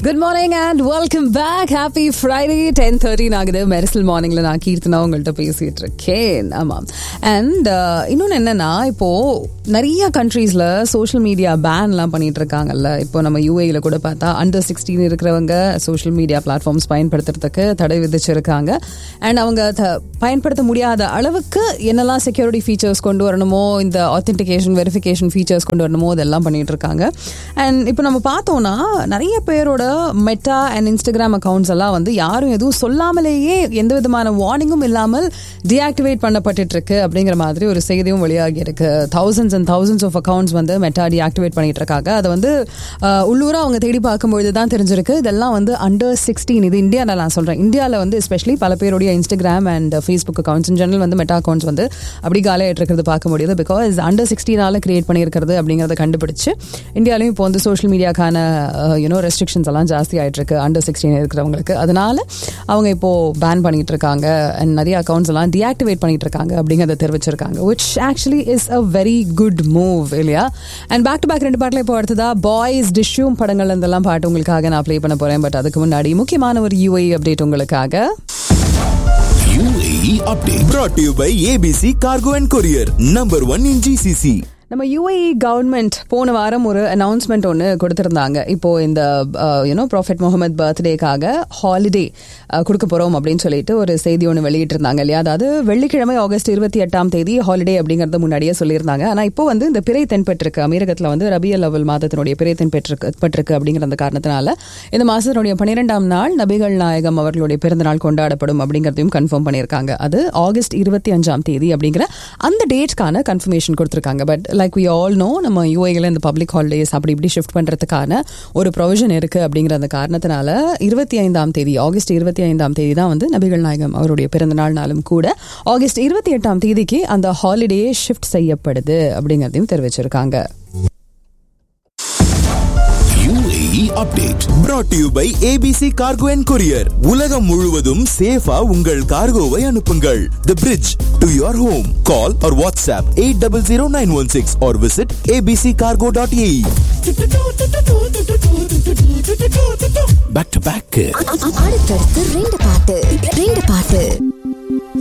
Good morning and welcome back happy Friday ten thirteen ஆகுது மெரிசல் மார்னிங்ல நான் கீர்த்தனா உங்கள்கிட்ட பேசிட்டு இருக்கேன் ஆமாம் அண்ட் இன்னொன்று என்னன்னா இப்போ நிறைய கண்ட்ரீஸ்ல சோஷியல் மீடியா பேன்லாம் பண்ணிட்டு இருக்காங்கல்ல இப்போ நம்ம யூஏல கூட பார்த்தா அண்டர் சிக்ஸ்டீன் இருக்கிறவங்க சோஷியல் மீடியா பிளாட்ஃபார்ம்ஸ் பயன்படுத்துறதுக்கு தடை விதிச்சிருக்காங்க அண்ட் அவங்க த- பயன்படுத்த முடியாத அளவுக்கு என்னெல்லாம் செக்யூரிட்டி ஃபீச்சர்ஸ் கொண்டு வரணுமோ இந்த ஆத்தென்டிகேஷன் வெரிஃபிகேஷன் ஃபீச்சர்ஸ் கொண்டு வரணுமோ அதெல்லாம் பண்ணிட்டு இருக்காங்க அண்ட் இப்போ நம்ம பார்த்தோம்னா நிறைய பேரோட மெட்டா அண்ட் இன்ஸ்டாகிராம் அக்கௌண்ட்ஸ் எல்லாம் வந்து யாரும் எதுவும் சொல்லாமலேயே எந்த விதமான வார்னிங்கும் இல்லாமல் டிஆக்டிவேட் பண்ணப்பட்டுட்டு இருக்கு அப்படிங்கிற மாதிரி ஒரு செய்தியும் வெளியாகி இருக்கு thousands and thousands of accounts வந்து மெட்டா டிஆக்டிவேட் பண்ணிட்டு இருக்காங்க அதை வந்து அஹ், உள்ளூரா அவங்க தேடி பார்க்கும்பொழுது தான் தெரிஞ்சிருக்கு இதெல்லாம் வந்து அண்டர் சிக்ஸ்டீன் இது இந்தியாவில் நான் சொல்றேன் இந்தியாவில் வந்து எஸ்பெஷலி பல பேருடைய Instagram and Facebook accounts in general வந்து மெட்டா அக்கௌண்ட்ஸ் வந்து அப்படி காலியாயிட்டு இருக்கிறது பார்க்க முடியுது பிகாஸ் அண்டர் சிக்ஸ்டீனால கிரியேட் பண்ணியிருக்கிறது அப்படிங்கிறத கண்டுபிடிச்சு இந்தியாலையும் இப்போ வந்து சோஷியல் மீடியாக்கான யூனோ ரெஸ்ட்ரிக்ஷன்ஸ் எல்லாம் ஜாஸ்தி ஆயிட்டு இருக்கு அண்டர் சிக்ஸ்டீன் இருக்கிறவங்களுக்கு அதனால அவங்க இப்போ பேன் பண்ணிட்டு இருக்காங்க அண்ட் நிறைய அக்கௌண்ட்ஸ் எல்லாம் டிஆக்டிவேட் பண்ணிட்டு இருக்காங்க அப்படிங்கிறத தெரிவிச்சிருக்காங்க which actually is a very good move இல்லையா அண்ட் பேக் டு பேக் ரெண்டு பாட்டில் இப்போ அடுத்ததா பாய்ஸ் டிஷ்யூம் படங்கள் இதெல்லாம் பாட்டு உங்களுக்காக நான் ப்ளே பண்ண போறேன் பட் அதுக்கு முன்னாடி முக்கியமான ஒரு யூஐ அப்டேட் உங்களுக்காக UAE update brought to you by ABC Cargo and Courier, number one in GCC. நம்ம யுஏஇ கவர்மெண்ட் போன வாரம் ஒரு அனௌன்ஸ்மெண்ட் ஒன்று கொடுத்திருந்தாங்க இப்போ இந்த யூனோ ப்ராஃபெட் முகமது பர்த்டேக்காக ஹாலிடே கொடுக்க போறோம் அப்படின்னு சொல்லிட்டு ஒரு செய்தி ஒன்று வெளியிட்டிருந்தாங்க இல்லையா அதாவது வெள்ளிக்கிழமை ஆகஸ்ட் இருபத்தி எட்டாம் தேதி ஹாலிடே அப்படிங்கறத முன்னாடியே சொல்லியிருந்தாங்க ஆனா இப்போ வந்து இந்த பிறை தென்பட்டிருக்கு அமீரகத்தில் வந்து ரபியல் அவல் மாதத்தினுடைய பிறை தென்பட்டிருக்கு பட்டிருக்கு அப்படிங்கிற அந்த காரணத்தினால இந்த மாசத்தினுடைய பன்னிரெண்டாம் நாள் நபிகள் நாயகம் அவர்களுடைய பிறந்த நாள் கொண்டாடப்படும் அப்படிங்கறதையும் கன்ஃபார்ம் பண்ணியிருக்காங்க அது ஆகஸ்ட் இருபத்தி அஞ்சாம் தேதி அப்படிங்கிற அந்த டேட்க்கான கன்ஃபர்மேஷன் கொடுத்திருக்காங்க but like we all know நம்ம யூஏல இந்த பப்ளிக் ஹாலிடேஸ் அப்படி இப்படி ஷிஃப்ட் பண்றதுக்கான ஒரு ப்ரொவிஷன் இருக்கு அப்படிங்கிற அந்த காரணத்தினால இருபத்தி ஐந்தாம் தேதி ஆகஸ்ட் இருபத்தி ஐந்தாம் தேதி தான் வந்து நபிகள் நாயகம் அவருடைய பிறந்த நாள் நாளும் கூட ஆகஸ்ட் இருபத்தி எட்டாம் தேதிக்கு அந்த ஹாலிடே ஷிஃப்ட் செய்யப்படுது அப்படிங்கறதையும் தெரிவிச்சிருக்காங்க UAE update brought to you by ABC Cargo and Courier. உலகம் முழுவதும் சேஃபா உங்கள் கார்கோவை அனுப்புங்கள். The bridge to your home. Call or WhatsApp 800916 or visit abccargo.ae. Back to back. அடுத்தடுத்து ரெண்டு பாட்டு ரெண்டு பாட்டு